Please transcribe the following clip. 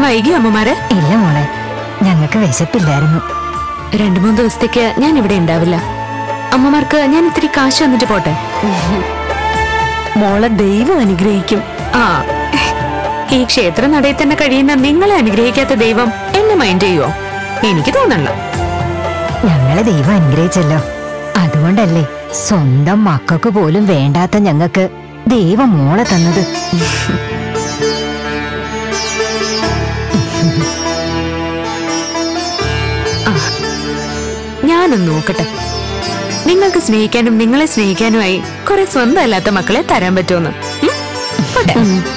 വൈകി അമ്മമാരെ ഇല്ല മോളെ ഞങ്ങൾക്ക് വിശപ്പില്ലായിരുന്നു രണ്ടു മൂന്ന് ദിവസത്തേക്ക് ഞാൻ ഇവിടെ ഉണ്ടാവില്ല അമ്മമാർക്ക് ഞാൻ ഇത്തിരി കാശ് തന്നിട്ട് പോട്ടെ മോളെ ദൈവം അനുഗ്രഹിക്കും ആ ഈ ക്ഷേത്ര നടയിൽ തന്നെ കഴിയുന്ന നിങ്ങളെ അനുഗ്രഹിക്കാത്ത ദൈവം എന്നെ മൈൻഡ് ചെയ്യുവോ എനിക്ക് തോന്നണ്ട ഞങ്ങളെ ദൈവം അനുഗ്രഹിച്ചല്ലോ അതുകൊണ്ടല്ലേ സ്വന്തം മക്കൾക്ക് പോലും വേണ്ടാത്ത ഞങ്ങൾക്ക് ദൈവം മോളെ തന്നത് ഞാനൊന്ന് നോക്കട്ടെ നിങ്ങൾക്ക് സ്നേഹിക്കാനും നിങ്ങളെ സ്നേഹിക്കാനുമായി കുറെ സ്വന്തം അല്ലാത്ത മക്കളെ തരാൻ പറ്റുമെന്ന് ഉം? പോട്ടെ